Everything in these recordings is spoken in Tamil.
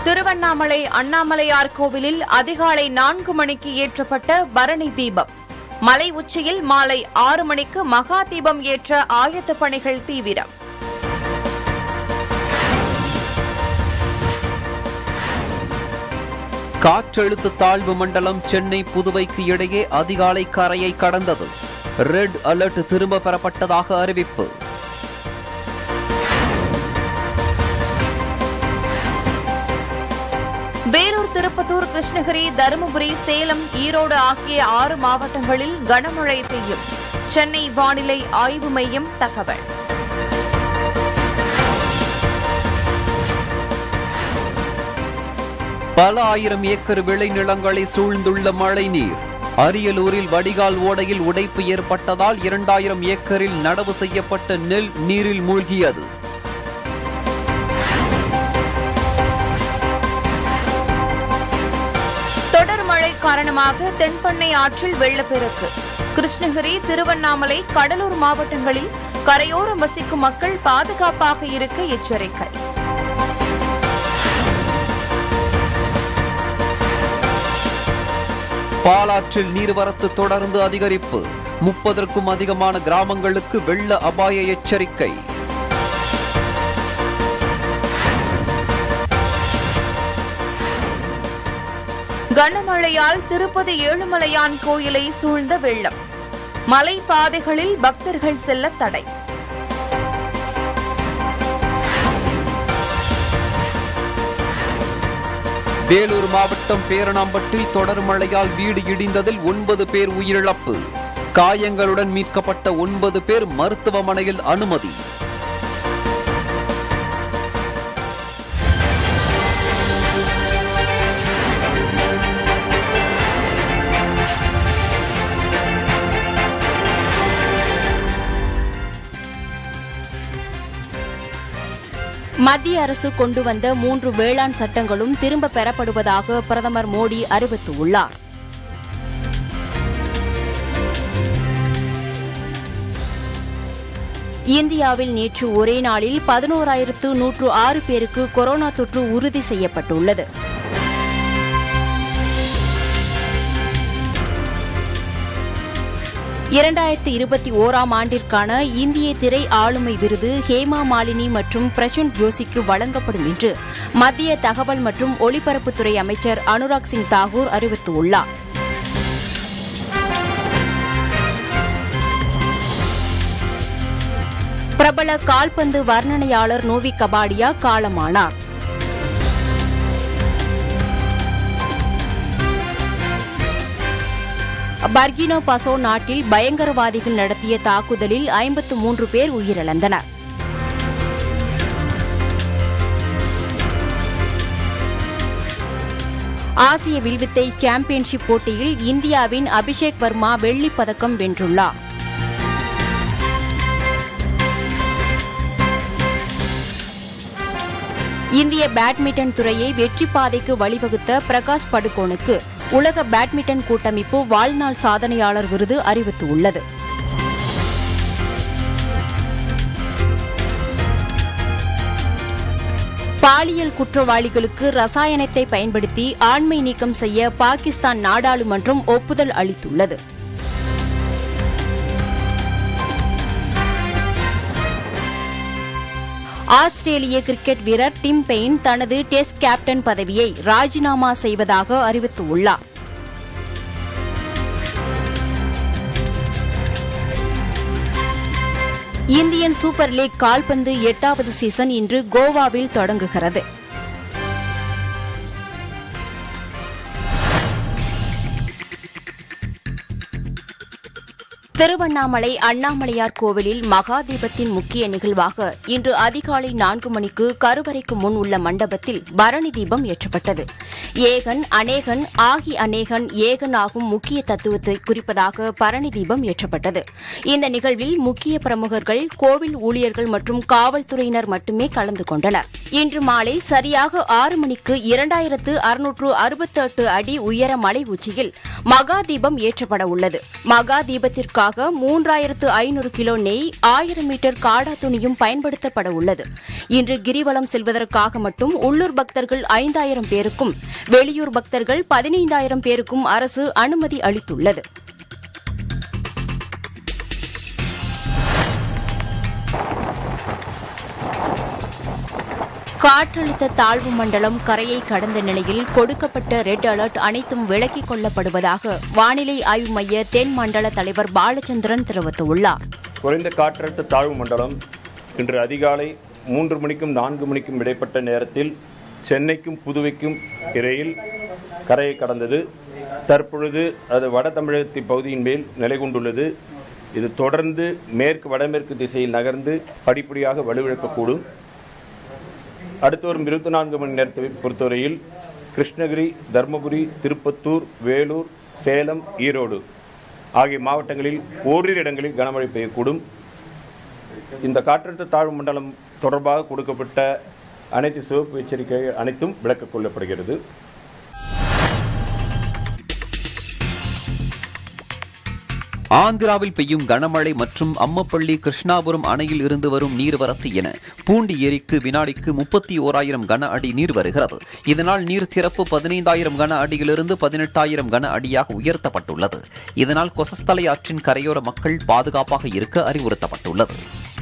திருவண்ணாமலை அண்ணாமலையார் கோவிலில் அதிகாலை நான்கு மணிக்கு ஏற்றப்பட்ட பரணி தீபம் மலை உச்சியில் மாலை ஆறு மணிக்கு மகா தீபம் ஏற்ற ஆயத்த பணிகள் தீவிரம் காற்றழுத்த தாழ்வு மண்டலம் சென்னை புதுவைக்கு இடையே அதிகாலை கரையை கடந்தது ரெட் அலர்ட் திரும்ப பெறப்பட்டதாக அறிவிப்பு வேலூர் திருப்பத்தூர் கிருஷ்ணகிரி தருமபுரி சேலம் ஈரோடு ஆகிய ஆறு மாவட்டங்களில் கனமழை பெய்யும் சென்னை வானிலை ஆய்வு மையம் தகவல் பல ஆயிரம் ஏக்கர் விளைநிலங்களை சூழ்ந்துள்ள மழைநீர் அரியலூரில் வடிகால் ஓடையில் உடைப்பு ஏற்பட்டதால் இரண்டாயிரம் ஏக்கரில் நடவு செய்யப்பட்ட நெல் நீரில் மூழ்கியது தொடர் மழை காரணமாக தென்பண்ணை ஆற்றில் வெள்ளப்பெருக்கு கிருஷ்ணகிரி திருவண்ணாமலை கடலூர் மாவட்டங்களில் கரையோரம் வசிக்கும் மக்கள் பாதுகாப்பாக இருக்க எச்சரிக்கை பாலாற்றில் நீர்வரத்து தொடர்ந்து அதிகரிப்பு முப்பதற்கும் அதிகமான கிராமங்களுக்கு வெள்ள அபாய எச்சரிக்கை கனமழையால் திருப்பதி ஏழுமலையான் கோயிலை சூழ்ந்த வெள்ளம் மலை பாதைகளில் பக்தர்கள் செல்ல தடை வேலூர் மாவட்டம் பேரணாம்பட்டில் தொடர் மழையால் வீடு இடிந்ததில் ஒன்பது பேர் உயிரிழப்பு காயங்களுடன் மீட்கப்பட்ட ஒன்பது பேர் மருத்துவமனையில் அனுமதி மத்திய அரசு கொண்டு வந்த மூன்று வேளாண் சட்டங்களும் திரும்ப பெறப்படுவதாக பிரதமர் மோடி அறிவித்துள்ளார் இந்தியாவில் நேற்று ஒரே நாளில் பதினோராயிரத்து நூற்று ஆறு பேருக்கு கொரோனா தொற்று உறுதி செய்யப்பட்டுள்ளது இரண்டாயிரத்தி இருபத்தி ஓராம் ஆண்டிற்கான இந்திய திரை ஆளுமை விருது ஹேமா மாலினி மற்றும் பிரசுன் ஜோஷிக்கு வழங்கப்படும் என்று மத்திய தகவல் மற்றும் ஒலிபரப்புத்துறை அமைச்சர் அனுராக் சிங் தாகூர் அறிவித்துள்ளார் பிரபல கால்பந்து வர்ணனையாளர் நோவி கபாடியா காலமானார் பர்கினோ பசோ நாட்டில் பயங்கரவாதிகள் நடத்திய தாக்குதலில் ஐம்பத்து மூன்று பேர் உயிரிழந்தனர் ஆசிய வில்வித்தை சாம்பியன்ஷிப் போட்டியில் இந்தியாவின் அபிஷேக் வர்மா வெள்ளிப் பதக்கம் வென்றுள்ளார் இந்திய பேட்மிண்டன் துறையை வெற்றி பாதைக்கு வழிவகுத்த பிரகாஷ் படுகோனுக்கு உலக பேட்மிண்டன் கூட்டமைப்பு வாழ்நாள் சாதனையாளர் விருது அறிவித்துள்ளது பாலியல் குற்றவாளிகளுக்கு ரசாயனத்தை பயன்படுத்தி ஆண்மை நீக்கம் செய்ய பாகிஸ்தான் நாடாளுமன்றம் ஒப்புதல் அளித்துள்ளது ஆஸ்திரேலிய கிரிக்கெட் வீரர் டிம் பெயின் தனது டெஸ்ட் கேப்டன் பதவியை ராஜினாமா செய்வதாக அறிவித்துள்ளார் இந்தியன் சூப்பர் லீக் கால்பந்து எட்டாவது சீசன் இன்று கோவாவில் தொடங்குகிறது திருவண்ணாமலை அண்ணாமலையார் கோவிலில் மகா தீபத்தின் முக்கிய நிகழ்வாக இன்று அதிகாலை நான்கு மணிக்கு கருவறைக்கு முன் உள்ள மண்டபத்தில் பரணி தீபம் ஏற்றப்பட்டது ஏகன் அநேகன் ஆகி அநேகன் ஏகன் ஆகும் முக்கிய தத்துவத்தை குறிப்பதாக பரணி தீபம் ஏற்றப்பட்டது இந்த நிகழ்வில் முக்கிய பிரமுகர்கள் கோவில் ஊழியர்கள் மற்றும் காவல்துறையினர் மட்டுமே கலந்து கொண்டனர் இன்று மாலை சரியாக ஆறு மணிக்கு இரண்டாயிரத்து அறுநூற்று அறுபத்தெட்டு அடி உயர மலை உச்சியில் மகா தீபம் ஏற்றப்பட உள்ளது மகா தீபத்திற்காக காரணமாக மூன்றாயிரத்து ஐநூறு கிலோ நெய் ஆயிரம் மீட்டர் காடா துணியும் பயன்படுத்தப்பட உள்ளது இன்று கிரிவலம் செல்வதற்காக மட்டும் உள்ளூர் பக்தர்கள் ஐந்தாயிரம் பேருக்கும் வெளியூர் பக்தர்கள் பதினைந்தாயிரம் பேருக்கும் அரசு அனுமதி அளித்துள்ளது காற்றழுத்த தாழ்வு மண்டலம் கரையை கடந்த நிலையில் கொடுக்கப்பட்ட ரெட் அலர்ட் அனைத்தும் விலக்கிக் கொள்ளப்படுவதாக வானிலை ஆய்வு மைய தென் மண்டல தலைவர் பாலச்சந்திரன் தெரிவித்துள்ளார் குறைந்த காற்றழுத்த தாழ்வு மண்டலம் இன்று அதிகாலை மூன்று மணிக்கும் நான்கு மணிக்கும் இடைப்பட்ட நேரத்தில் சென்னைக்கும் புதுவைக்கும் இடையில் கரையை கடந்தது தற்பொழுது அது வட தமிழகத்தின் பகுதியின் மேல் நிலை கொண்டுள்ளது இது தொடர்ந்து மேற்கு வடமேற்கு திசையில் நகர்ந்து படிப்படியாக வலுவிழக்கக்கூடும் அடுத்து வரும் இருபத்தி நான்கு மணி நேரத்தை பொறுத்தவரையில் கிருஷ்ணகிரி தருமபுரி திருப்பத்தூர் வேலூர் சேலம் ஈரோடு ஆகிய மாவட்டங்களில் ஓரிரு இடங்களில் கனமழை பெய்யக்கூடும் இந்த காற்றழுத்த தாழ்வு மண்டலம் தொடர்பாக கொடுக்கப்பட்ட அனைத்து சிவப்பு எச்சரிக்கை அனைத்தும் விலக்கிக் கொள்ளப்படுகிறது ஆந்திராவில் பெய்யும் கனமழை மற்றும் அம்மப்பள்ளி கிருஷ்ணாபுரம் அணையில் இருந்து வரும் நீர்வரத்து என பூண்டி ஏரிக்கு வினாடிக்கு முப்பத்தி ஓராயிரம் கன அடி நீர் வருகிறது இதனால் நீர் திறப்பு பதினைந்தாயிரம் கன அடியிலிருந்து பதினெட்டாயிரம் கன அடியாக உயர்த்தப்பட்டுள்ளது இதனால் கொசஸ்தலை ஆற்றின் கரையோர மக்கள் பாதுகாப்பாக இருக்க அறிவுறுத்தப்பட்டுள்ளது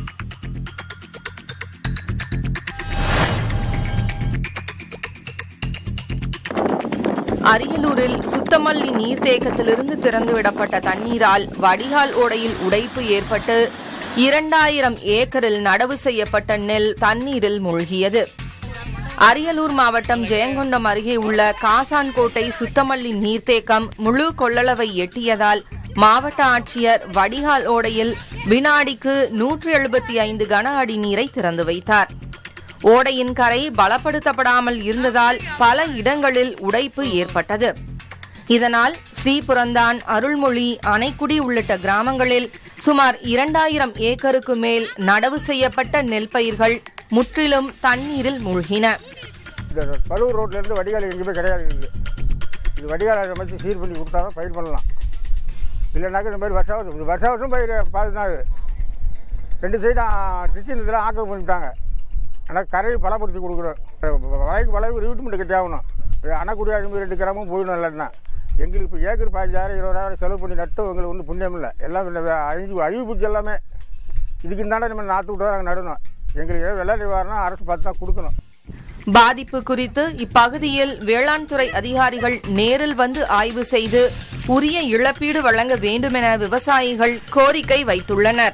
அரியலூரில் சுத்தமல்லி நீர்த்தேக்கத்திலிருந்து திறந்துவிடப்பட்ட தண்ணீரால் வடிகால் ஓடையில் உடைப்பு ஏற்பட்டு இரண்டாயிரம் ஏக்கரில் நடவு செய்யப்பட்ட நெல் தண்ணீரில் மூழ்கியது அரியலூர் மாவட்டம் ஜெயங்கொண்டம் அருகே உள்ள காசான்கோட்டை சுத்தமல்லி நீர்த்தேக்கம் முழு கொள்ளளவை எட்டியதால் மாவட்ட ஆட்சியர் வடிகால் ஓடையில் வினாடிக்கு நூற்று எழுபத்தி ஐந்து கன அடி நீரை திறந்து வைத்தார் ஓடையின் கரை பலப்படுத்தப்படாமல் இருந்ததால் பல இடங்களில் உடைப்பு ஏற்பட்டது இதனால் ஸ்ரீபுரந்தான் அருள்மொழி அணைக்குடி உள்ளிட்ட கிராமங்களில் சுமார் இரண்டாயிரம் ஏக்கருக்கு மேல் நடவு செய்யப்பட்ட நெல் பயிர்கள் முற்றிலும் தண்ணீரில் மூழ்கின இந்த பழுவூர் ரோட்லேருந்து வடிகால் எங்கேயுமே கிடையாது இது இது வடிகால் அதை மாதிரி சீர் பண்ணி கொடுத்தா தான் பயிர் பண்ணலாம் இல்லைனாக்கா இந்த மாதிரி வருஷம் வருஷம் இது வருஷம் வருஷம் பயிர் பார்த்து தான் இது ரெண்டு சைடும் டிச்சின் இதெல்லாம் ஆக்கிரமிப்பு பண்ணிட்டாங்க ஆனால் கரையை பலப்படுத்தி கொடுக்குறோம் வளைக்கு வளைவு ரீட்மெண்ட் கட்டி ஆகணும் அணக்குடி அழும்பு ரெண்டு கிராமும் போயிடும் இல்லைன்னா எங்களுக்கு இப்போ ஏக்கர் பதினஞ்சாயிரம் இருபதாயிரம் செலவு பண்ணி நட்டும் எங்களுக்கு ஒன்றும் புண்ணியம் இல்லை எல்லாம் இந்த அழிஞ்சு அழிவு பிடிச்சி எல்லாமே இதுக்கு தாண்டா நம்ம நாற்று விட்டு நாங்கள் நடணும் எங்களுக்கு ஏதோ வெள்ள நிவாரணம் அரசு பார்த்து தான் கொடுக்கணும் பாதிப்பு குறித்து இப்பகுதியில் வேளாண் துறை அதிகாரிகள் நேரில் வந்து ஆய்வு செய்து உரிய இழப்பீடு வழங்க வேண்டுமென விவசாயிகள் கோரிக்கை வைத்துள்ளனர்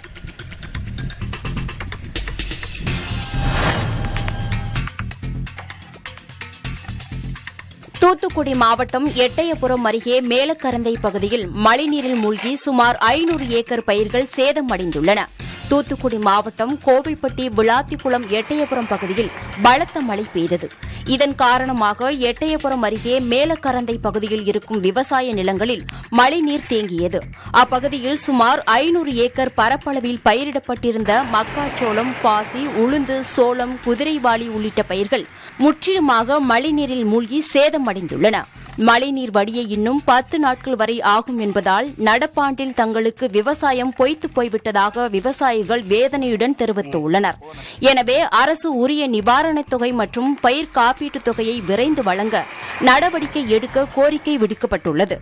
தூத்துக்குடி மாவட்டம் எட்டயபுரம் அருகே மேலக்கரந்தை பகுதியில் மழைநீரில் மூழ்கி சுமார் ஐநூறு ஏக்கர் பயிர்கள் சேதமடைந்துள்ளன தூத்துக்குடி மாவட்டம் கோவில்பட்டி விளாத்திக்குளம் எட்டயபுரம் பகுதியில் பலத்த மழை பெய்தது இதன் காரணமாக எட்டயபுரம் அருகே மேலக்கரந்தை பகுதியில் இருக்கும் விவசாய நிலங்களில் மழைநீர் தேங்கியது அப்பகுதியில் சுமார் ஐநூறு ஏக்கர் பரப்பளவில் பயிரிடப்பட்டிருந்த மக்காச்சோளம் பாசி உளுந்து சோளம் குதிரைவாளி உள்ளிட்ட பயிர்கள் முற்றிலுமாக மழைநீரில் மூழ்கி சேதமடைந்துள்ளன மழைநீர் வடிய இன்னும் பத்து நாட்கள் வரை ஆகும் என்பதால் நடப்பாண்டில் தங்களுக்கு விவசாயம் பொய்த்து போய்விட்டதாக விவசாயிகள் வேதனையுடன் தெரிவித்துள்ளனர் எனவே அரசு உரிய நிவாரணத் தொகை மற்றும் பயிர் காப்பீட்டுத் தொகையை விரைந்து வழங்க நடவடிக்கை எடுக்க கோரிக்கை விடுக்கப்பட்டுள்ளது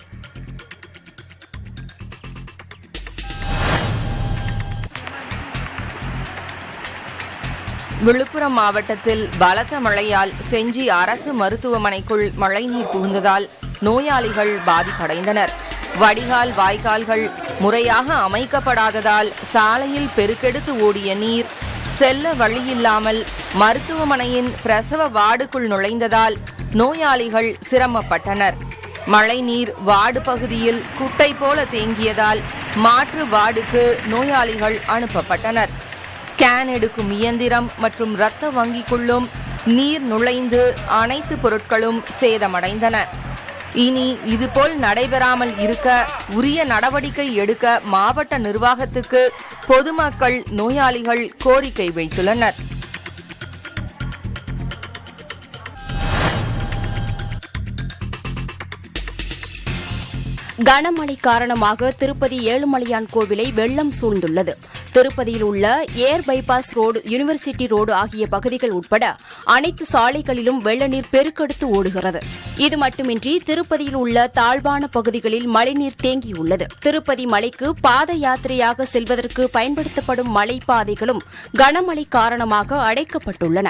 விழுப்புரம் மாவட்டத்தில் பலத்த மழையால் செஞ்சி அரசு மருத்துவமனைக்குள் மழைநீர் புகுந்ததால் நோயாளிகள் பாதிப்படைந்தனர் வடிகால் வாய்க்கால்கள் முறையாக அமைக்கப்படாததால் சாலையில் பெருக்கெடுத்து ஓடிய நீர் செல்ல வழியில்லாமல் மருத்துவமனையின் பிரசவ வார்டுக்குள் நுழைந்ததால் நோயாளிகள் சிரமப்பட்டனர் மழைநீர் வார்டு பகுதியில் குட்டை போல தேங்கியதால் மாற்று வார்டுக்கு நோயாளிகள் அனுப்பப்பட்டனர் ஸ்கேன் எடுக்கும் இயந்திரம் மற்றும் இரத்த வங்கிக்குள்ளும் நீர் நுழைந்து அனைத்து பொருட்களும் சேதமடைந்தன இனி இதுபோல் நடைபெறாமல் இருக்க உரிய நடவடிக்கை எடுக்க மாவட்ட நிர்வாகத்துக்கு பொதுமக்கள் நோயாளிகள் கோரிக்கை வைத்துள்ளனர் கனமழை காரணமாக திருப்பதி ஏழுமலையான் கோவிலை வெள்ளம் சூழ்ந்துள்ளது திருப்பதியில் உள்ள air bypass road university road ஆகிய பகுதிகள் உட்பட அனைத்து சாலைகளிலும் வெள்ள நீர் பெருக்கெடுத்து ஓடுகிறது இது மட்டுமின்றி திருப்பதியில் உள்ள தாழ்வான பகுதிகளில் மழைநீர் தேங்கியுள்ளது திருப்பதி மலைக்கு பாத யாத்திரையாக செல்வதற்கு பயன்படுத்தப்படும் மலைப்பாதைகளும் கனமழை காரணமாக அடைக்கப்பட்டுள்ளன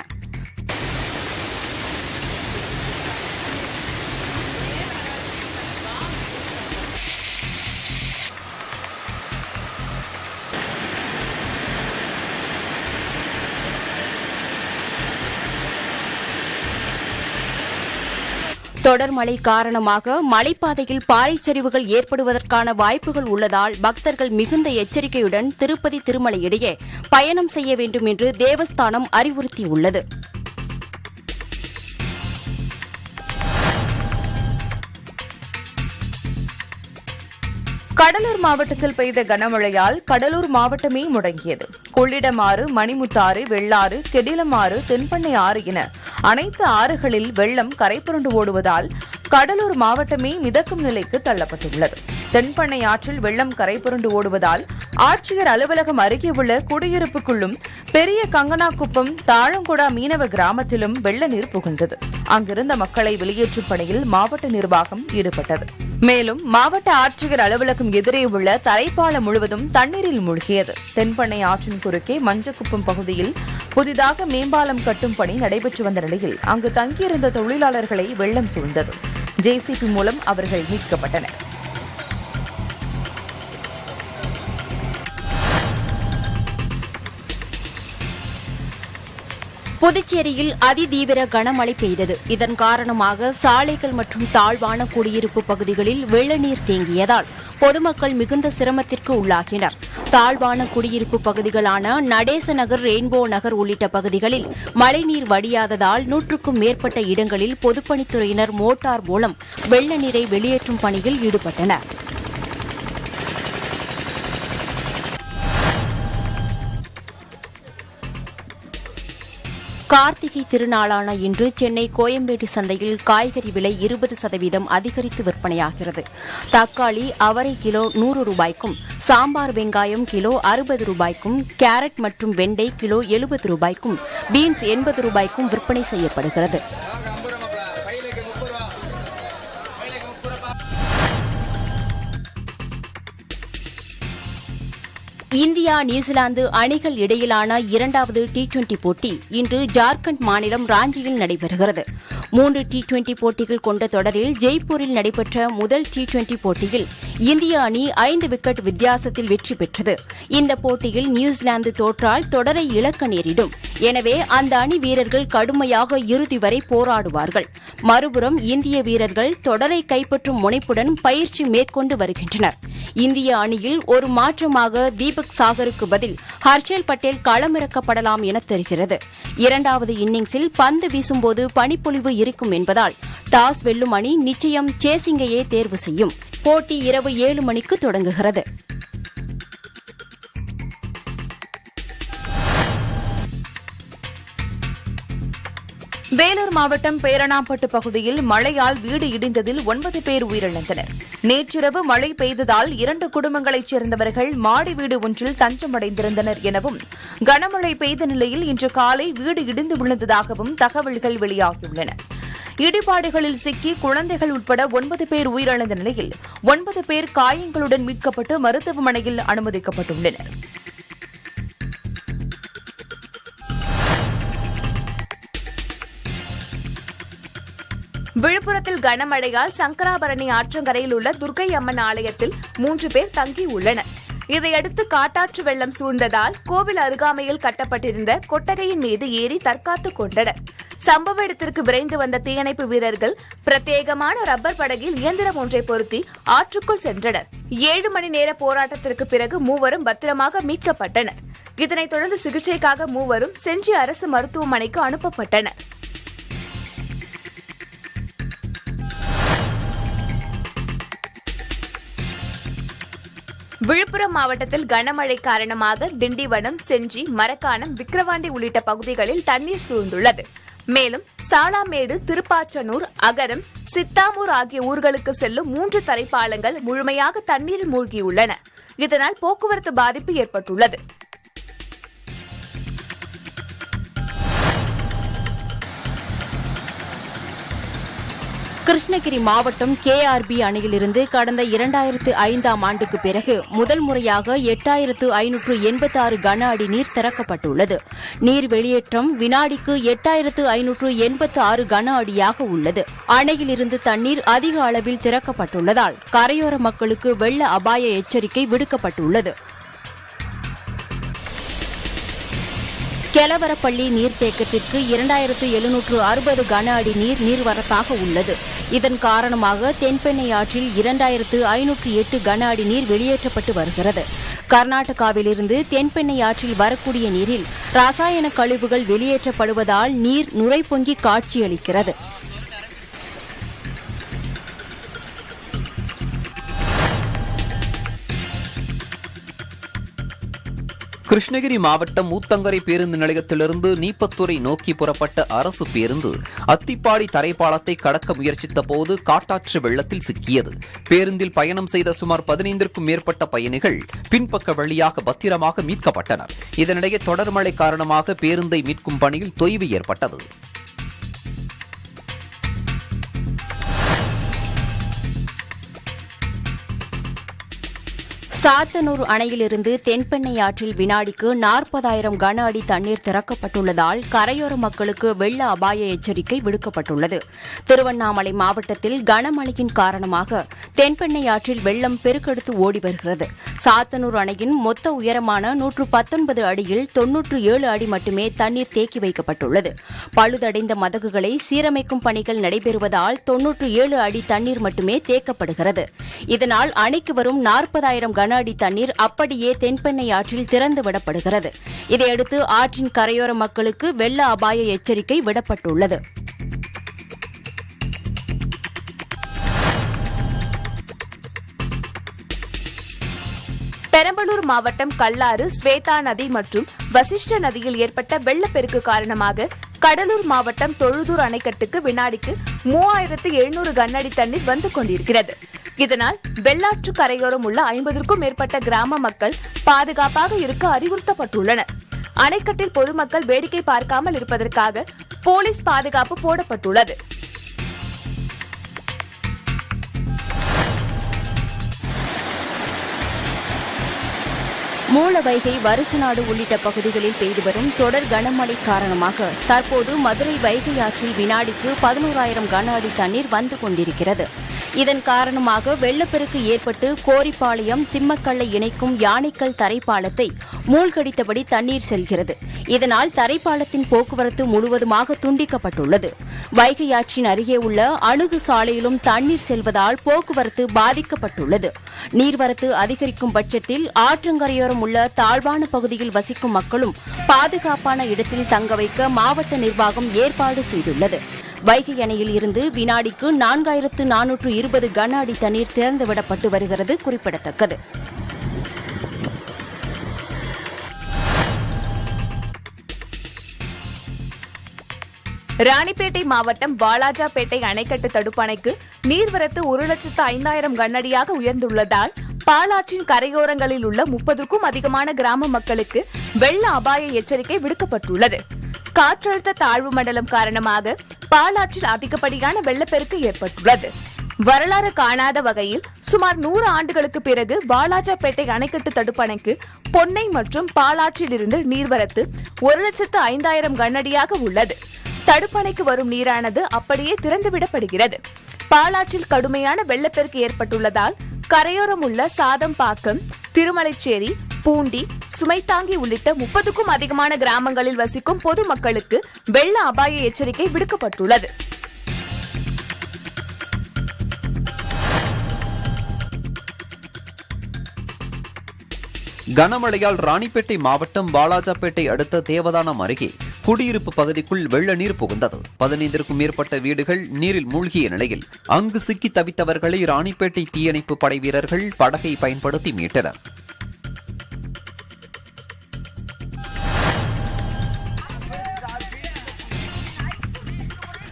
தொடர் மழை காரணமாக மலைப்பாதையில் பாறைச்சரிவுகள் ஏற்படுவதற்கான வாய்ப்புகள் உள்ளதால் பக்தர்கள் மிகுந்த எச்சரிக்கையுடன் திருப்பதி திருமலை இடையே பயணம் செய்ய வேண்டும் என்று தேவஸ்தானம் அறிவுறுத்தியுள்ளது கடலூர் மாவட்டத்தில் பெய்த கனமழையால் கடலூர் மாவட்டமே முடங்கியது கொள்ளிடமாறு மணிமுத்தாறு வெள்ளாறு கெடிலமாறு தென்பண்ணை ஆறு என அனைத்து ஆறுகளில் வெள்ளம் கரைபுரண்டு ஓடுவதால் கடலூர் மாவட்டமே மிதக்கும் நிலைக்கு தள்ளப்பட்டுள்ளது தென்பண்ணை ஆற்றில் வெள்ளம் கரைபுரண்டு ஓடுவதால் ஆட்சியர் அலுவலகம் அருகே உள்ள குடியிருப்புக்குள்ளும் பெரிய கங்கனாக்குப்பம் தாழங்குடா மீனவ கிராமத்திலும் வெள்ள நீர் புகுந்தது அங்கிருந்த மக்களை வெளியேற்றும் பணியில் மாவட்ட நிர்வாகம் ஈடுபட்டது மேலும் மாவட்ட ஆட்சியர் அலுவலகம் எதிரே உள்ள தரைப்பாலம் முழுவதும் தண்ணீரில் மூழ்கியது தென்பண்ணை ஆற்றின் குறுக்கே மஞ்சக்குப்பம் பகுதியில் புதிதாக மேம்பாலம் கட்டும் பணி நடைபெற்று வந்த நிலையில் அங்கு தங்கியிருந்த தொழிலாளர்களை வெள்ளம் சூழ்ந்தது ஜேசிபி மூலம் அவர்கள் மீட்கப்பட்டனர் புதுச்சேரியில் அதிதீவிர கனமழை பெய்தது இதன் காரணமாக சாலைகள் மற்றும் தாழ்வான குடியிருப்பு பகுதிகளில் வெள்ளநீர் தேங்கியதால் பொதுமக்கள் மிகுந்த சிரமத்திற்கு உள்ளாகினர் தாழ்வான குடியிருப்பு பகுதிகளான நடேச நகர் ரெயின்போ நகர் உள்ளிட்ட பகுதிகளில் மழைநீர் வடியாததால் நூற்றுக்கும் மேற்பட்ட இடங்களில் பொதுப்பணித்துறையினர் மோட்டார் மூலம் வெள்ள நீரை வெளியேற்றும் பணியில் ஈடுபட்டனர் கார்த்திகை திருநாளான இன்று சென்னை கோயம்பேடு சந்தையில் காய்கறி விலை இருபது சதவீதம் அதிகரித்து விற்பனையாகிறது தக்காளி அவரை கிலோ நூறு ரூபாய்க்கும் சாம்பார் வெங்காயம் கிலோ அறுபது ரூபாய்க்கும் கேரட் மற்றும் வெண்டை கிலோ எழுபது ரூபாய்க்கும் பீன்ஸ் எண்பது ரூபாய்க்கும் விற்பனை செய்யப்படுகிறது இந்தியா நியூசிலாந்து அணிகள் இடையிலான இரண்டாவது டி டுவெண்டி போட்டி இன்று ஜார்க்கண்ட் மாநிலம் ராஞ்சியில் நடைபெறுகிறது மூன்று டி டுவெண்டி போட்டிகள் கொண்ட தொடரில் ஜெய்ப்பூரில் நடைபெற்ற முதல் டி டுவெண்டி போட்டியில் இந்திய அணி ஐந்து விக்கெட் வித்தியாசத்தில் வெற்றி பெற்றது இந்த போட்டியில் நியூசிலாந்து தோற்றால் தொடரை இழக்க நேரிடும் எனவே அந்த அணி வீரர்கள் கடுமையாக இறுதி வரை போராடுவார்கள் மறுபுறம் இந்திய வீரர்கள் தொடரை கைப்பற்றும் முனைப்புடன் பயிற்சி மேற்கொண்டு வருகின்றனர் இந்திய அணியில் ஒரு மாற்றமாக தீபக் சாகருக்கு பதில் ஹர்ஷல் பட்டேல் களமிறக்கப்படலாம் என தெரிகிறது இரண்டாவது இன்னிங்ஸில் பந்து வீசும்போது பனிப்பொழிவு இருக்கும் என்பதால் டாஸ் வெல்லும் அணி நிச்சயம் சேசிங்கையே தேர்வு செய்யும் போட்டி இரவு ஏழு மணிக்கு தொடங்குகிறது வேலூர் மாவட்டம் பேரணாம்பட்டு பகுதியில் மழையால் வீடு இடிந்ததில் ஒன்பது பேர் உயிரிழந்தனர் நேற்றிரவு மழை பெய்ததால் இரண்டு குடும்பங்களைச் சேர்ந்தவர்கள் மாடி வீடு ஒன்றில் தஞ்சமடைந்திருந்தனர் எனவும் கனமழை பெய்த நிலையில் இன்று காலை வீடு இடிந்து விழுந்ததாகவும் தகவல்கள் வெளியாகியுள்ளன இடிபாடுகளில் சிக்கி குழந்தைகள் உட்பட ஒன்பது பேர் உயிரிழந்த நிலையில் ஒன்பது பேர் காயங்களுடன் மீட்கப்பட்டு மருத்துவமனையில் அனுமதிக்கப்பட்டுள்ளனர் விழுப்புரத்தில் கனமழையால் சங்கராபரணி ஆற்றங்கரையில் உள்ள துர்க்கை அம்மன் ஆலயத்தில் மூன்று பேர் தங்கி உள்ளனர் இதையடுத்து காட்டாற்று வெள்ளம் சூழ்ந்ததால் கோவில் அருகாமையில் கட்டப்பட்டிருந்த கொட்டகையின் மீது ஏறி தற்காத்துக் கொண்டனர் சம்பவ இடத்திற்கு விரைந்து வந்த தீயணைப்பு வீரர்கள் பிரத்யேகமான ரப்பர் படகில் இயந்திரம் ஒன்றை பொருத்தி ஆற்றுக்குள் சென்றனர் ஏழு மணி நேர போராட்டத்திற்கு பிறகு மூவரும் பத்திரமாக மீட்கப்பட்டனர் இதனைத் தொடர்ந்து சிகிச்சைக்காக மூவரும் செஞ்சி அரசு மருத்துவமனைக்கு அனுப்பப்பட்டனர் விழுப்புரம் மாவட்டத்தில் கனமழை காரணமாக திண்டிவனம் செஞ்சி மரக்காணம் விக்கிரவாண்டி உள்ளிட்ட பகுதிகளில் தண்ணீர் சூழ்ந்துள்ளது மேலும் சாலாமேடு திருப்பாச்சனூர் அகரம் சித்தாமூர் ஆகிய ஊர்களுக்கு செல்லும் மூன்று தரைப்பாலங்கள் முழுமையாக தண்ணீரில் மூழ்கியுள்ளன இதனால் போக்குவரத்து பாதிப்பு ஏற்பட்டுள்ளது கிருஷ்ணகிரி மாவட்டம் கேஆர்பி அணையிலிருந்து கடந்த இரண்டாயிரத்து ஐந்தாம் ஆண்டுக்கு பிறகு முதல் முறையாக எட்டாயிரத்து ஐநூற்று எண்பத்தி ஆறு கன அடி நீர் திறக்கப்பட்டுள்ளது நீர் வெளியேற்றம் வினாடிக்கு எட்டாயிரத்து ஐநூற்று எண்பத்து ஆறு கன அடியாக உள்ளது அணையிலிருந்து தண்ணீர் அதிக அளவில் திறக்கப்பட்டுள்ளதால் கரையோர மக்களுக்கு வெள்ள அபாய எச்சரிக்கை விடுக்கப்பட்டுள்ளது கெலவரப்பள்ளி நீர்த்தேக்கத்திற்கு இரண்டாயிரத்து எழுநூற்று அறுபது கன அடி நீர் நீர்வரத்தாக உள்ளது இதன் காரணமாக தென்பெண்ணை ஆற்றில் இரண்டாயிரத்து ஐநூற்று எட்டு கன அடி நீர் வெளியேற்றப்பட்டு வருகிறது கர்நாடகாவிலிருந்து தென்பெண்ணை ஆற்றில் வரக்கூடிய நீரில் ரசாயன கழிவுகள் வெளியேற்றப்படுவதால் நீர் நுரை பொங்கி காட்சியளிக்கிறது கிருஷ்ணகிரி மாவட்டம் ஊத்தங்கரை பேருந்து நிலையத்திலிருந்து நீப்பத்துறை நோக்கி புறப்பட்ட அரசு பேருந்து அத்திப்பாடி தரைப்பாலத்தை கடக்க முயற்சித்த போது காட்டாற்று வெள்ளத்தில் சிக்கியது பேருந்தில் பயணம் செய்த சுமார் பதினைந்திற்கும் மேற்பட்ட பயணிகள் பின்பக்க வழியாக பத்திரமாக மீட்கப்பட்டனர் இதனிடையே தொடர் மழை காரணமாக பேருந்தை மீட்கும் பணியில் தொய்வு ஏற்பட்டது சாத்தனூர் அணையிலிருந்து தென்பெண்ணை ஆற்றில் வினாடிக்கு நாற்பதாயிரம் கன அடி தண்ணீர் திறக்கப்பட்டுள்ளதால் கரையோர மக்களுக்கு வெள்ள அபாய எச்சரிக்கை விடுக்கப்பட்டுள்ளது திருவண்ணாமலை மாவட்டத்தில் கனமழையின் காரணமாக தென்பெண்ணை ஆற்றில் வெள்ளம் பெருக்கெடுத்து ஓடி வருகிறது சாத்தனூர் அணையின் மொத்த உயரமான நூற்று பத்தொன்பது அடியில் தொன்னூற்று ஏழு அடி மட்டுமே தண்ணீர் தேக்கி வைக்கப்பட்டுள்ளது பழுதடைந்த மதகுகளை சீரமைக்கும் பணிகள் நடைபெறுவதால் தொன்னூற்று ஏழு அடி தண்ணீர் மட்டுமே தேக்கப்படுகிறது இதனால் அணைக்கு வரும் நாற்பதாயிரம் கன அடி தண்ணீர் அப்படியே தென்பெண்ணை ஆற்றில் திறந்து விடப்படுகிறது இதையடுத்து ஆற்றின் கரையோர மக்களுக்கு வெள்ள அபாய எச்சரிக்கை விடப்பட்டுள்ளது பெரம்பலூர் மாவட்டம் கல்லாறு ஸ்வேதா நதி மற்றும் வசிஷ்ட நதியில் ஏற்பட்ட வெள்ளப்பெருக்கு காரணமாக கடலூர் மாவட்டம் தொழுதூர் அணைக்கட்டுக்கு வினாடிக்கு மூவாயிரத்து எழுநூறு கனஅடி தண்ணீர் வந்து கொண்டிருக்கிறது இதனால் வெள்ளாற்று கரையோரம் உள்ள ஐம்பதற்கும் மேற்பட்ட கிராம மக்கள் பாதுகாப்பாக இருக்க அறிவுறுத்தப்பட்டுள்ளனர் அணைக்கட்டில் பொதுமக்கள் வேடிக்கை பார்க்காமல் இருப்பதற்காக போலீஸ் பாதுகாப்பு போடப்பட்டுள்ளது மூலவைகை வருஷநாடு உள்ளிட்ட பகுதிகளில் பெய்து வரும் தொடர் கனமழை காரணமாக தற்போது மதுரை வைகை ஆற்றில் வினாடிக்கு பதினோராயிரம் கன அடி தண்ணீர் வந்து கொண்டிருக்கிறது இதன் காரணமாக வெள்ளப்பெருக்கு ஏற்பட்டு கோரிப்பாளையம் சிம்மக்கல்லை இணைக்கும் யானைக்கல் தரைப்பாலத்தை மூழ்கடித்தபடி தண்ணீர் செல்கிறது இதனால் தரைப்பாலத்தின் போக்குவரத்து முழுவதுமாக துண்டிக்கப்பட்டுள்ளது வைகை ஆற்றின் அருகே உள்ள அணுகு சாலையிலும் தண்ணீர் செல்வதால் போக்குவரத்து பாதிக்கப்பட்டுள்ளது நீர்வரத்து அதிகரிக்கும் பட்சத்தில் ஆற்றங்கரையோரம் உள்ள தாழ்வான பகுதியில் வசிக்கும் மக்களும் பாதுகாப்பான இடத்தில் தங்க வைக்க மாவட்ட நிர்வாகம் ஏற்பாடு செய்துள்ளது வைகை அணையில் இருந்து வினாடிக்கு நான்காயிரத்து நானூற்று இருபது கன அடி தண்ணீர் திறந்துவிடப்பட்டு வருகிறது குறிப்பிடத்தக்கது ராணிப்பேட்டை மாவட்டம் வாலாஜாபேட்டை அணைக்கட்டு தடுப்பணைக்கு நீர்வரத்து ஒரு லட்சத்து ஐந்தாயிரம் கண்ணடியாக உயர்ந்துள்ளதால் பாலாற்றின் கரையோரங்களில் உள்ள முப்பதுக்கும் அதிகமான கிராம மக்களுக்கு வெள்ள அபாய எச்சரிக்கை விடுக்கப்பட்டுள்ளது காற்றழுத்த தாழ்வு மண்டலம் காரணமாக பாலாற்றில் அதிகப்படியான வெள்ளப்பெருக்கு ஏற்பட்டுள்ளது வரலாறு காணாத வகையில் சுமார் நூறு ஆண்டுகளுக்கு பிறகு வாலாஜாபேட்டை அணைக்கட்டு தடுப்பணைக்கு பொன்னை மற்றும் பாலாற்றிலிருந்து நீர்வரத்து ஒரு லட்சத்து ஐந்தாயிரம் கண்ணடியாக உள்ளது தடுப்பணைக்கு வரும் நீரானது அப்படியே திறந்துவிடப்படுகிறது பாலாற்றில் கடுமையான வெள்ளப்பெருக்கு ஏற்பட்டுள்ளதால் கரையோரம் உள்ள சாதம்பாக்கம் திருமலைச்சேரி பூண்டி சுமைத்தாங்கி உள்ளிட்ட முப்பதுக்கும் அதிகமான கிராமங்களில் வசிக்கும் பொதுமக்களுக்கு வெள்ள அபாய எச்சரிக்கை விடுக்கப்பட்டுள்ளது கனமழையால் ராணிப்பேட்டை மாவட்டம் வாலாஜாபேட்டை அடுத்த தேவதானம் அருகே குடியிருப்பு பகுதிக்குள் வெள்ள நீர் புகுந்தது பதினைந்திற்கும் மேற்பட்ட வீடுகள் நீரில் மூழ்கிய நிலையில் அங்கு சிக்கி தவித்தவர்களை ராணிப்பேட்டை தீயணைப்பு படை வீரர்கள் படகை பயன்படுத்தி மீட்டனர்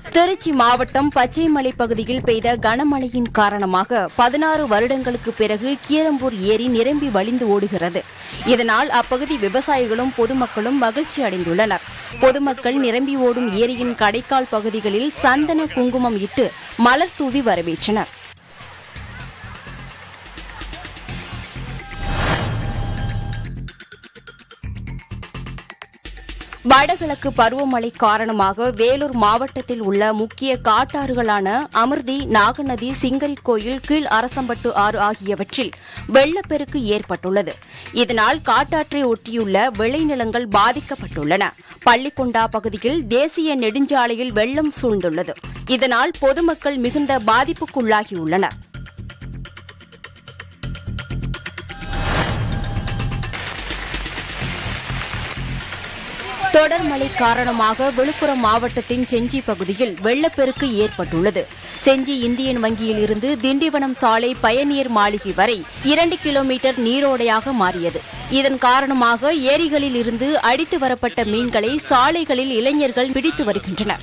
திருச்சி மாவட்டம் பச்சைமலை பகுதியில் பெய்த கனமழையின் காரணமாக பதினாறு வருடங்களுக்கு பிறகு கீரம்பூர் ஏரி நிரம்பி வழிந்து ஓடுகிறது இதனால் அப்பகுதி விவசாயிகளும் பொதுமக்களும் மகிழ்ச்சி அடைந்துள்ளனர் பொதுமக்கள் நிரம்பி ஓடும் ஏரியின் கடைக்கால் பகுதிகளில் சந்தன குங்குமம் இட்டு மலர் தூவி வரவேற்றனர் வடகிழக்கு பருவமழை காரணமாக வேலூர் மாவட்டத்தில் உள்ள முக்கிய காட்டாறுகளான அமிர்தி நாகநதி சிங்கரிக்கோயில் கீழ் அரசம்பட்டு ஆறு ஆகியவற்றில் வெள்ளப்பெருக்கு ஏற்பட்டுள்ளது இதனால் காட்டாற்றை ஒட்டியுள்ள விளைநிலங்கள் பாதிக்கப்பட்டுள்ளன பள்ளிக்கொண்டா பகுதியில் தேசிய நெடுஞ்சாலையில் வெள்ளம் சூழ்ந்துள்ளது இதனால் பொதுமக்கள் மிகுந்த பாதிப்புக்குள்ளாகியுள்ளனர் தொடர் மழை காரணமாக விழுப்புரம் மாவட்டத்தின் செஞ்சி பகுதியில் வெள்ளப்பெருக்கு ஏற்பட்டுள்ளது செஞ்சி இந்தியன் வங்கியில் இருந்து திண்டிவனம் சாலை பயணியர் மாளிகை வரை இரண்டு கிலோமீட்டர் நீரோடையாக மாறியது இதன் காரணமாக ஏரிகளில் இருந்து அடித்து வரப்பட்ட மீன்களை சாலைகளில் இளைஞர்கள் பிடித்து வருகின்றனர்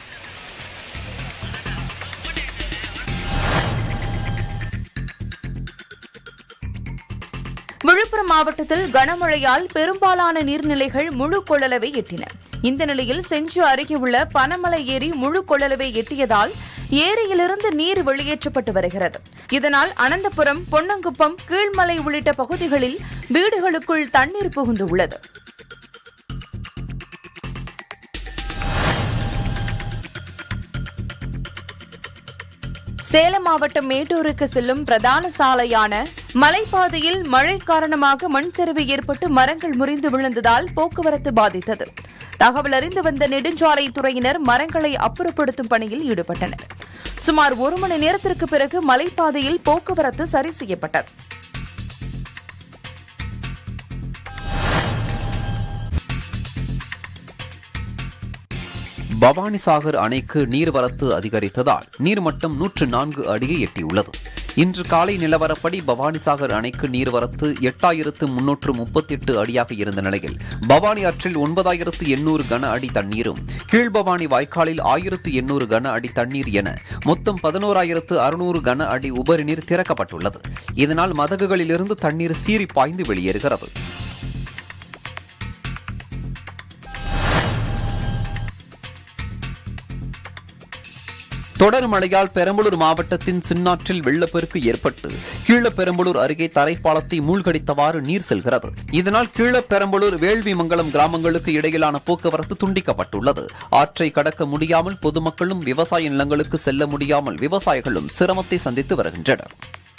விழுப்புரம் மாவட்டத்தில் கனமழையால் பெரும்பாலான நீர்நிலைகள் முழு கொள்ளளவை எட்டின இந்த நிலையில் செஞ்சு அருகே உள்ள பனமலை ஏரி முழு கொள்ளளவை எட்டியதால் ஏரியிலிருந்து நீர் வெளியேற்றப்பட்டு வருகிறது இதனால் அனந்தபுரம் பொன்னங்குப்பம் கீழ்மலை உள்ளிட்ட பகுதிகளில் வீடுகளுக்குள் தண்ணீர் புகுந்துள்ளது சேலம் மாவட்டம் மேட்டூருக்கு செல்லும் பிரதான சாலையான மலைப்பாதையில் மழை காரணமாக மண் சரிவு ஏற்பட்டு மரங்கள் முறிந்து விழுந்ததால் போக்குவரத்து பாதித்தது தகவல் அறிந்து வந்த நெடுஞ்சாலை துறையினர் மரங்களை அப்புறப்படுத்தும் பணியில் ஈடுபட்டனர் சுமார் ஒரு மணி நேரத்திற்கு பிறகு மலைப்பாதையில் போக்குவரத்து சரி செய்யப்பட்டது பவானிசாகர் அணைக்கு நீர்வரத்து அதிகரித்ததால் நீர்மட்டம் நூற்று நான்கு அடியை எட்டியுள்ளது இன்று காலை நிலவரப்படி பவானிசாகர் அணைக்கு நீர்வரத்து எட்டாயிரத்து முன்னூற்று முப்பத்தி எட்டு அடியாக இருந்த நிலையில் பவானி ஆற்றில் ஒன்பதாயிரத்து எண்ணூறு கன அடி தண்ணீரும் கீழ்பவானி வாய்க்காலில் ஆயிரத்து எண்ணூறு கன அடி தண்ணீர் என மொத்தம் பதினோராயிரத்து அறுநூறு கன அடி உபரி நீர் திறக்கப்பட்டுள்ளது இதனால் மதகுகளிலிருந்து தண்ணீர் சீறி பாய்ந்து வெளியேறுகிறது தொடர் மழையால் பெரம்பலூர் மாவட்டத்தின் சின்னாற்றில் வெள்ளப்பெருக்கு ஏற்பட்டு கீழப்பெரம்பலூர் அருகே தரைப்பாலத்தை மூழ்கடித்தவாறு நீர் செல்கிறது இதனால் கீழப்பெரம்பலூர் வேள்விமங்கலம் கிராமங்களுக்கு இடையிலான போக்குவரத்து துண்டிக்கப்பட்டுள்ளது ஆற்றை கடக்க முடியாமல் பொதுமக்களும் விவசாய நிலங்களுக்கு செல்ல முடியாமல் விவசாயிகளும் சிரமத்தை சந்தித்து வருகின்றனர்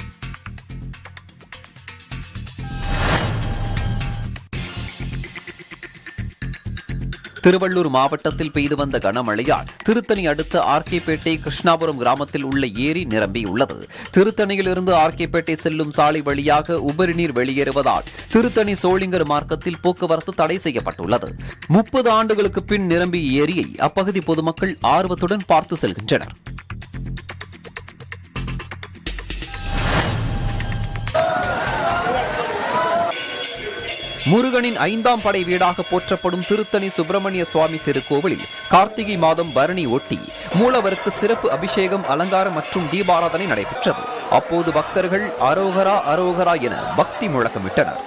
திருவள்ளூர் மாவட்டத்தில் பெய்து வந்த கனமழையால் திருத்தணி அடுத்த ஆர்கேபேட்டை கிருஷ்ணாபுரம் கிராமத்தில் உள்ள ஏரி நிரம்பியுள்ளது திருத்தணியிலிருந்து ஆர்கேபேட்டை செல்லும் சாலை வழியாக உபரி நீர் வெளியேறுவதால் திருத்தணி சோளிங்கர் மார்க்கத்தில் போக்குவரத்து தடை செய்யப்பட்டுள்ளது முப்பது ஆண்டுகளுக்கு பின் நிரம்பிய ஏரியை அப்பகுதி பொதுமக்கள் ஆர்வத்துடன் பார்த்து செல்கின்றனர் முருகனின் ஐந்தாம் படை வீடாக போற்றப்படும் திருத்தணி சுப்பிரமணிய சுவாமி திருக்கோவிலில் கார்த்திகை மாதம் பரணி ஒட்டி மூலவருக்கு சிறப்பு அபிஷேகம் அலங்காரம் மற்றும் தீபாராதனை நடைபெற்றது அப்போது பக்தர்கள் அரோகரா அரோகரா என பக்தி முழக்கமிட்டனர்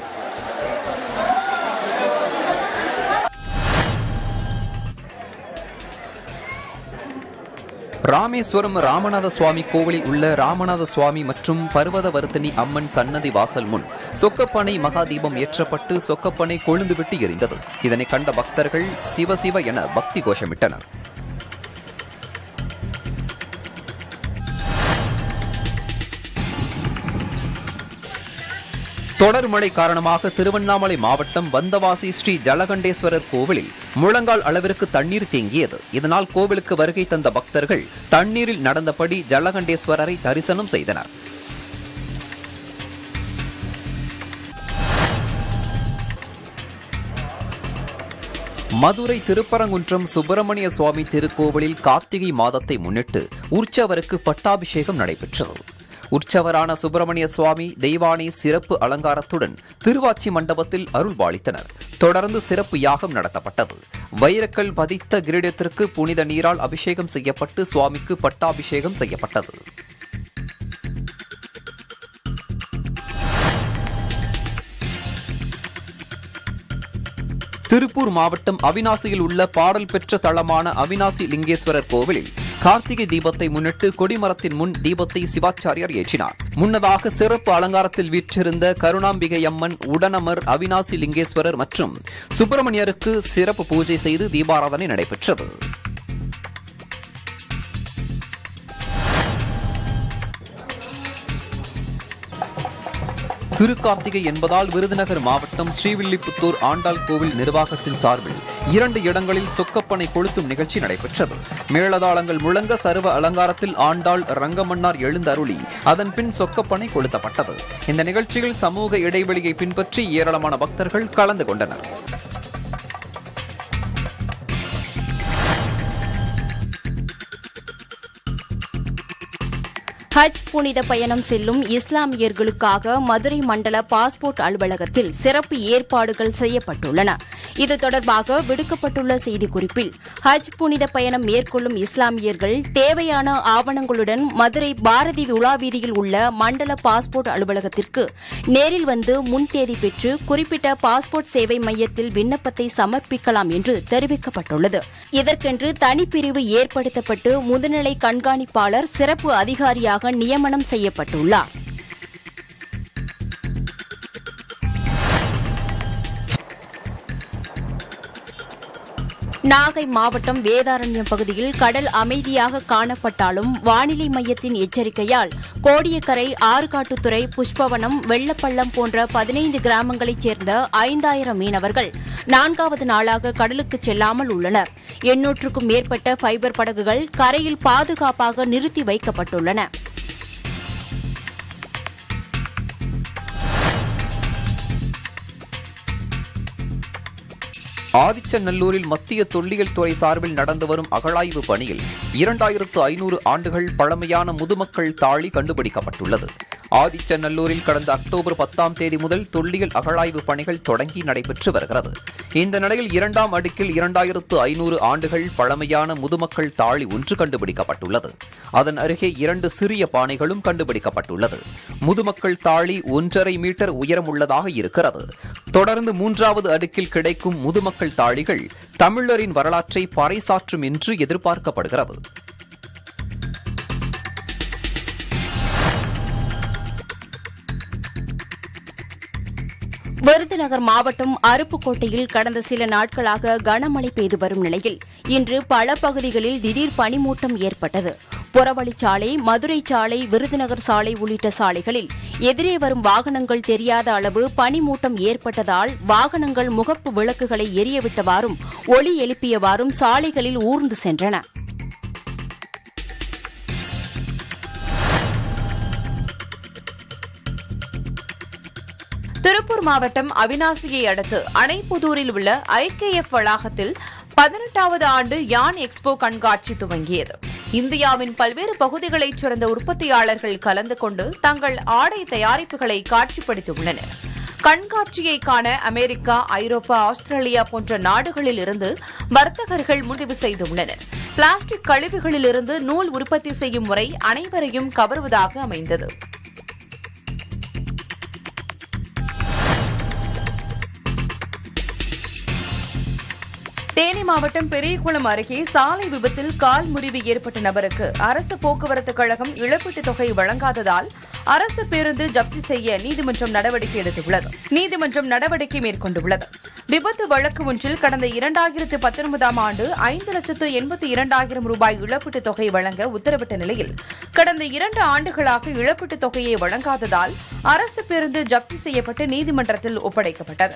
ராமேஸ்வரம் ராமநாத சுவாமி கோவிலில் உள்ள ராமநாத சுவாமி மற்றும் பர்வதவர்த்தினி அம்மன் சன்னதி வாசல் முன் சொக்கப்பனை மகாதீபம் ஏற்றப்பட்டு சொக்கப்பனை கொழுந்துவிட்டு எரிந்தது இதனை கண்ட பக்தர்கள் சிவ சிவ என பக்தி கோஷமிட்டனர் தொடர் மழை காரணமாக திருவண்ணாமலை மாவட்டம் வந்தவாசி ஸ்ரீ ஜலகண்டேஸ்வரர் கோவிலில் முழங்கால் அளவிற்கு தண்ணீர் தேங்கியது இதனால் கோவிலுக்கு வருகை தந்த பக்தர்கள் தண்ணீரில் நடந்தபடி ஜலகண்டேஸ்வரரை தரிசனம் செய்தனர் மதுரை திருப்பரங்குன்றம் சுப்பிரமணிய சுவாமி திருக்கோவிலில் கார்த்திகை மாதத்தை முன்னிட்டு உற்சவருக்கு பட்டாபிஷேகம் நடைபெற்றது உற்சவரான சுப்பிரமணிய சுவாமி தெய்வானை சிறப்பு அலங்காரத்துடன் திருவாச்சி மண்டபத்தில் அருள்பாலித்தனர் தொடர்ந்து சிறப்பு யாகம் நடத்தப்பட்டது வைரக்கல் பதித்த கிரீடத்திற்கு புனித நீரால் அபிஷேகம் செய்யப்பட்டு சுவாமிக்கு பட்டாபிஷேகம் செய்யப்பட்டது திருப்பூர் மாவட்டம் அவினாசியில் உள்ள பாடல் பெற்ற தளமான அவினாசி லிங்கேஸ்வரர் கோவிலில் கார்த்திகை தீபத்தை முன்னிட்டு கொடிமரத்தின் முன் தீபத்தை சிவாச்சாரியார் ஏற்றினார் முன்னதாக சிறப்பு அலங்காரத்தில் வீற்றிருந்த கருணாம்பிகை அம்மன் உடனமர் அவினாசி லிங்கேஸ்வரர் மற்றும் சுப்பிரமணியருக்கு சிறப்பு பூஜை செய்து தீபாராதனை நடைபெற்றது திருக்கார்த்திகை என்பதால் விருதுநகர் மாவட்டம் ஸ்ரீவில்லிபுத்தூர் ஆண்டாள் கோவில் நிர்வாகத்தின் சார்பில் இரண்டு இடங்களில் சொக்கப்பனை கொளுத்தும் நிகழ்ச்சி நடைபெற்றது மேளதாளங்கள் முழங்க சர்வ அலங்காரத்தில் ஆண்டாள் ரங்கமன்னார் எழுந்தருளி அதன் பின் சொக்கப்பனை கொளுத்தப்பட்டது இந்த நிகழ்ச்சியில் சமூக இடைவெளியை பின்பற்றி ஏராளமான பக்தர்கள் கலந்து கொண்டனர் ஹஜ் புனித பயணம் செல்லும் இஸ்லாமியர்களுக்காக மதுரை மண்டல பாஸ்போர்ட் அலுவலகத்தில் சிறப்பு ஏற்பாடுகள் செய்யப்பட்டுள்ளன இது தொடர்பாக விடுக்கப்பட்டுள்ள செய்திக்குறிப்பில் ஹஜ் புனித பயணம் மேற்கொள்ளும் இஸ்லாமியர்கள் தேவையான ஆவணங்களுடன் மதுரை பாரதி உலாவீதியில் உள்ள மண்டல பாஸ்போர்ட் அலுவலகத்திற்கு நேரில் வந்து முன்தேதி பெற்று குறிப்பிட்ட பாஸ்போர்ட் சேவை மையத்தில் விண்ணப்பத்தை சமர்ப்பிக்கலாம் என்று தெரிவிக்கப்பட்டுள்ளது இதற்கென்று தனிப்பிரிவு ஏற்படுத்தப்பட்டு முதுநிலை கண்காணிப்பாளர் சிறப்பு அதிகாரியாக நியமனம் செய்யப்பட்டுள்ளார் நாகை மாவட்டம் வேதாரண்யம் பகுதியில் கடல் அமைதியாக காணப்பட்டாலும் வானிலை மையத்தின் எச்சரிக்கையால் கோடியக்கரை ஆறுகாட்டுத்துறை புஷ்பவனம் வெள்ளப்பள்ளம் போன்ற பதினைந்து கிராமங்களைச் சேர்ந்த ஐந்தாயிரம் மீனவர்கள் நான்காவது நாளாக கடலுக்கு செல்லாமல் உள்ளனர் எண்ணூற்றுக்கும் மேற்பட்ட ஃபைபர் படகுகள் கரையில் பாதுகாப்பாக நிறுத்தி வைக்கப்பட்டுள்ளன ஆதிச்சநல்லூரில் மத்திய தொல்லியல் துறை சார்பில் நடந்து வரும் அகழாய்வு பணியில் இரண்டாயிரத்து ஐநூறு ஆண்டுகள் பழமையான முதுமக்கள் தாழி கண்டுபிடிக்கப்பட்டுள்ளது ஆதிச்சநல்லூரில் கடந்த அக்டோபர் பத்தாம் தேதி முதல் தொல்லியல் அகழாய்வு பணிகள் தொடங்கி நடைபெற்று வருகிறது இந்த நிலையில் இரண்டாம் அடுக்கில் இரண்டாயிரத்து ஐநூறு ஆண்டுகள் பழமையான முதுமக்கள் தாழி ஒன்று கண்டுபிடிக்கப்பட்டுள்ளது அதன் அருகே இரண்டு சிறிய பானைகளும் கண்டுபிடிக்கப்பட்டுள்ளது முதுமக்கள் தாழி ஒன்றரை மீட்டர் உயரம் உள்ளதாக இருக்கிறது தொடர்ந்து மூன்றாவது அடுக்கில் கிடைக்கும் முதுமக்கள் தாழிகள் தமிழரின் வரலாற்றை பறைசாற்றும் என்று எதிர்பார்க்கப்படுகிறது விருதுநகர் மாவட்டம் அருப்புக்கோட்டையில் கடந்த சில நாட்களாக கனமழை பெய்து வரும் நிலையில் இன்று பல பகுதிகளில் திடீர் பனிமூட்டம் ஏற்பட்டது புறவழிச்சாலை மதுரை சாலை விருதுநகர் சாலை உள்ளிட்ட சாலைகளில் எதிரே வரும் வாகனங்கள் தெரியாத அளவு பனிமூட்டம் ஏற்பட்டதால் வாகனங்கள் முகப்பு விளக்குகளை எரியவிட்டவாறும் ஒளி எழுப்பியவாறும் சாலைகளில் ஊர்ந்து சென்றன திருப்பூர் மாவட்டம் அவினாசியை அடுத்து அணைப்புதூரில் உள்ள ஐகேஎஃப் வளாகத்தில் பதினெட்டாவது ஆண்டு யான் எக்ஸ்போ கண்காட்சி துவங்கியது இந்தியாவின் பல்வேறு பகுதிகளைச் சேர்ந்த உற்பத்தியாளர்கள் கலந்து கொண்டு தங்கள் ஆடை தயாரிப்புகளை காட்சிப்படுத்தியுள்ளனர் கண்காட்சியை காண அமெரிக்கா ஐரோப்பா ஆஸ்திரேலியா போன்ற நாடுகளில் இருந்து வர்த்தகர்கள் முடிவு செய்துள்ளனர் பிளாஸ்டிக் கழிவுகளிலிருந்து நூல் உற்பத்தி செய்யும் முறை அனைவரையும் கவருவதாக அமைந்தது தேனி மாவட்டம் பெரியகுளம் அருகே சாலை விபத்தில் கால் முறிவு ஏற்பட்ட நபருக்கு அரசு போக்குவரத்து கழகம் இழப்பீட்டுத் தொகை வழங்காததால் அரசு பேருந்து ஜப்தி செய்ய நீதிமன்றம் நடவடிக்கை எடுத்துள்ளது நீதிமன்றம் நடவடிக்கை மேற்கொண்டுள்ளது விபத்து வழக்கு ஒன்றில் கடந்த இரண்டாயிரத்து பத்தொன்பதாம் ஆண்டு ஐந்து லட்சத்து எண்பத்தி இரண்டாயிரம் ரூபாய் இழப்பீட்டுத் தொகை வழங்க உத்தரவிட்ட நிலையில் கடந்த இரண்டு ஆண்டுகளாக இழப்பீட்டுத் தொகையை வழங்காததால் அரசு பேருந்து ஜப்தி செய்யப்பட்டு நீதிமன்றத்தில் ஒப்படைக்கப்பட்டது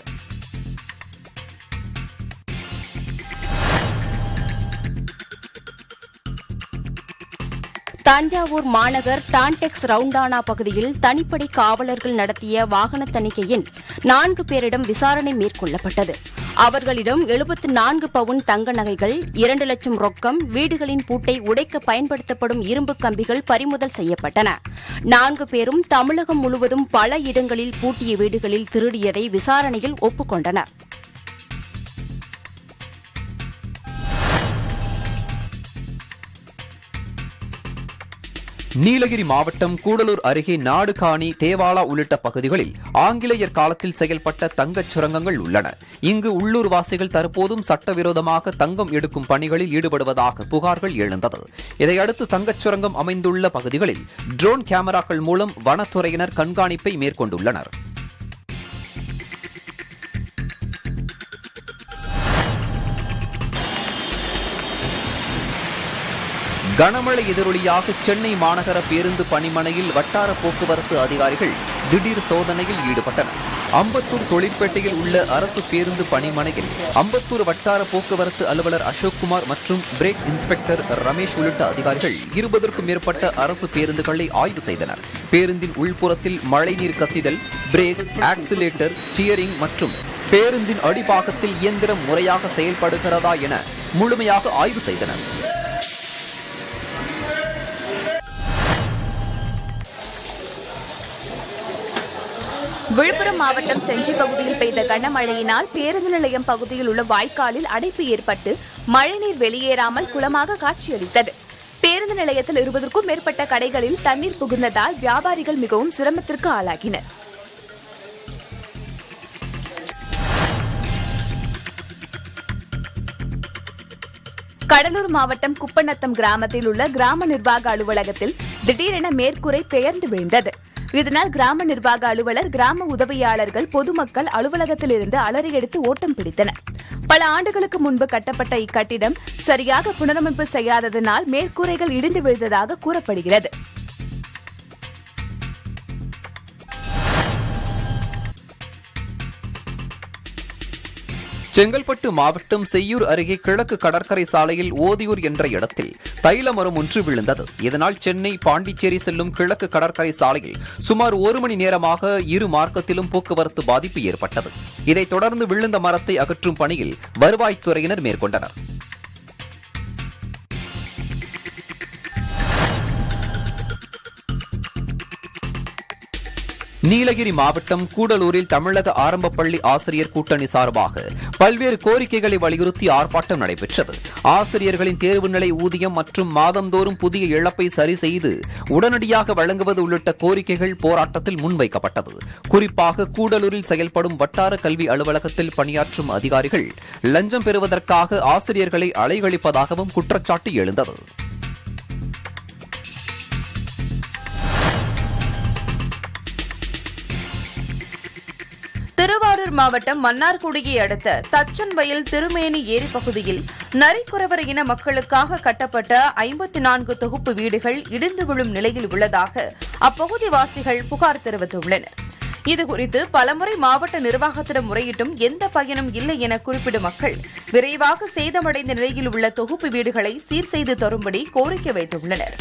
தஞ்சாவூர் மாநகர் டான்டெக்ஸ் ரவுண்டானா பகுதியில் தனிப்படை காவலர்கள் நடத்திய வாகன தணிக்கையில் நான்கு பேரிடம் விசாரணை மேற்கொள்ளப்பட்டது அவர்களிடம் எழுபத்து நான்கு பவுன் தங்க நகைகள் இரண்டு லட்சம் ரொக்கம் வீடுகளின் பூட்டை உடைக்க பயன்படுத்தப்படும் இரும்பு கம்பிகள் பறிமுதல் செய்யப்பட்டன நான்கு பேரும் தமிழகம் முழுவதும் பல இடங்களில் பூட்டிய வீடுகளில் திருடியதை விசாரணையில் ஒப்புக்கொண்டனர் நீலகிரி மாவட்டம் கூடலூர் அருகே நாடுகாணி தேவாலா உள்ளிட்ட பகுதிகளில் ஆங்கிலேயர் காலத்தில் செயல்பட்ட தங்கச் சுரங்கங்கள் உள்ளன இங்கு உள்ளூர்வாசிகள் தற்போதும் சட்டவிரோதமாக தங்கம் எடுக்கும் பணிகளில் ஈடுபடுவதாக புகார்கள் எழுந்தது இதையடுத்து தங்கச் சுரங்கம் அமைந்துள்ள பகுதிகளில் ட்ரோன் கேமராக்கள் மூலம் வனத்துறையினர் கண்காணிப்பை மேற்கொண்டுள்ளனர் கனமழை எதிரொலியாக சென்னை மாநகர பேருந்து பணிமனையில் வட்டார போக்குவரத்து அதிகாரிகள் திடீர் சோதனையில் ஈடுபட்டனர் அம்பத்தூர் தொழிற்பேட்டையில் உள்ள அரசு பேருந்து பணிமனையில் அம்பத்தூர் வட்டார போக்குவரத்து அலுவலர் அசோக்குமார் மற்றும் பிரேக் இன்ஸ்பெக்டர் ரமேஷ் உள்ளிட்ட அதிகாரிகள் இருபதற்கும் மேற்பட்ட அரசு பேருந்துகளை ஆய்வு செய்தனர் பேருந்தின் உள்புறத்தில் மழைநீர் கசிதல் பிரேக் ஆக்சிலேட்டர் ஸ்டியரிங் மற்றும் பேருந்தின் அடிபாகத்தில் இயந்திரம் முறையாக செயல்படுகிறதா என முழுமையாக ஆய்வு செய்தனர் விழுப்புரம் மாவட்டம் செஞ்சி பகுதியில் பெய்த கனமழையினால் பேருந்து நிலையம் பகுதியில் உள்ள வாய்க்காலில் அடைப்பு ஏற்பட்டு மழைநீர் வெளியேறாமல் குளமாக காட்சியளித்தது பேருந்து நிலையத்தில் இருபதற்கும் மேற்பட்ட கடைகளில் தண்ணீர் புகுந்ததால் வியாபாரிகள் மிகவும் சிரமத்திற்கு ஆளாகினர் கடலூர் மாவட்டம் குப்பநத்தம் கிராமத்தில் உள்ள கிராம நிர்வாக அலுவலகத்தில் திடீரென மேற்கூரை பெயர்ந்து விழுந்தது இதனால் கிராம நிர்வாக அலுவலர் கிராம உதவியாளர்கள் பொதுமக்கள் அலுவலகத்தில் இருந்து அலறி எடுத்து ஓட்டம் பிடித்தனர் பல ஆண்டுகளுக்கு முன்பு கட்டப்பட்ட இக்கட்டிடம் சரியாக புனரமைப்பு செய்யாததனால் மேற்கூரைகள் இடிந்து விழுந்ததாக கூறப்படுகிறது செங்கல்பட்டு மாவட்டம் செய்யூர் அருகே கிழக்கு கடற்கரை சாலையில் ஓதியூர் என்ற இடத்தில் தைல மரம் ஒன்று விழுந்தது இதனால் சென்னை பாண்டிச்சேரி செல்லும் கிழக்கு கடற்கரை சாலையில் சுமார் ஒரு மணி நேரமாக இரு மார்க்கத்திலும் போக்குவரத்து பாதிப்பு ஏற்பட்டது இதைத் தொடர்ந்து விழுந்த மரத்தை அகற்றும் பணியில் வருவாய்த்துறையினர் மேற்கொண்டனர் நீலகிரி மாவட்டம் கூடலூரில் தமிழக ஆரம்ப பள்ளி ஆசிரியர் கூட்டணி சார்பாக பல்வேறு கோரிக்கைகளை வலியுறுத்தி ஆர்ப்பாட்டம் நடைபெற்றது ஆசிரியர்களின் தேர்வு நிலை ஊதியம் மற்றும் மாதந்தோறும் புதிய இழப்பை சரி செய்து உடனடியாக வழங்குவது உள்ளிட்ட கோரிக்கைகள் போராட்டத்தில் முன்வைக்கப்பட்டது குறிப்பாக கூடலூரில் செயல்படும் வட்டார கல்வி அலுவலகத்தில் பணியாற்றும் அதிகாரிகள் லஞ்சம் பெறுவதற்காக ஆசிரியர்களை அலைகழிப்பதாகவும் குற்றச்சாட்டு எழுந்தது திருவாரூர் மாவட்டம் மன்னார்குடியை அடுத்த தச்சன்வயல் திருமேனி ஏரி பகுதியில் நரிக்குறவர் இன மக்களுக்காக கட்டப்பட்ட ஐம்பத்தி நான்கு தொகுப்பு வீடுகள் இடிந்து விழும் நிலையில் உள்ளதாக அப்பகுதி வாசிகள் புகார் தெரிவித்துள்ளனர் இதுகுறித்து பலமுறை மாவட்ட நிர்வாகத்திடம் முறையிட்டும் எந்த பயனும் இல்லை என குறிப்பிடும் மக்கள் விரைவாக சேதமடைந்த நிலையில் உள்ள தொகுப்பு வீடுகளை சீர் செய்து தரும்படி கோரிக்கை வைத்துள்ளனர்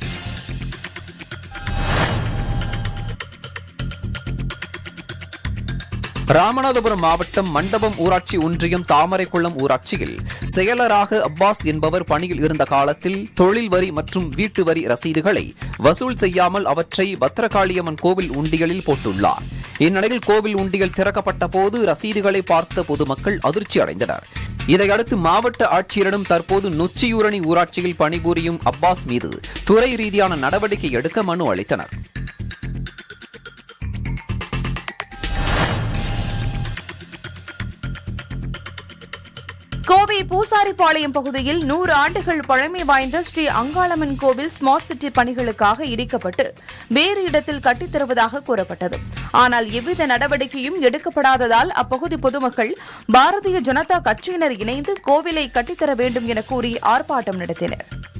ராமநாதபுரம் மாவட்டம் மண்டபம் ஊராட்சி ஒன்றியம் தாமரைக்குளம் ஊராட்சியில் செயலராக அப்பாஸ் என்பவர் பணியில் இருந்த காலத்தில் தொழில் வரி மற்றும் வீட்டு வரி ரசீதுகளை வசூல் செய்யாமல் அவற்றை பத்திரகாளியம்மன் கோவில் உண்டியலில் போட்டுள்ளார் இந்நிலையில் கோவில் உண்டியல் திறக்கப்பட்ட போது ரசீதுகளை பார்த்த பொதுமக்கள் அதிர்ச்சி அடைந்தனர் இதையடுத்து மாவட்ட ஆட்சியரிடம் தற்போது நொச்சியூரணி ஊராட்சியில் பணிபுரியும் அப்பாஸ் மீது துறை ரீதியான நடவடிக்கை எடுக்க மனு அளித்தனர் கோவை பூசாரிப்பாளையம் பகுதியில் நூறு ஆண்டுகள் பழமை வாய்ந்த ஸ்ரீ அங்காளம்மன் கோவில் ஸ்மார்ட் சிட்டி பணிகளுக்காக இடிக்கப்பட்டு வேறு இடத்தில் கட்டித்தருவதாக கூறப்பட்டது ஆனால் எவ்வித நடவடிக்கையும் எடுக்கப்படாததால் அப்பகுதி பொதுமக்கள் பாரதிய ஜனதா கட்சியினர் இணைந்து கோவிலை கட்டித்தர வேண்டும் என கூறி ஆர்ப்பாட்டம் நடத்தினர்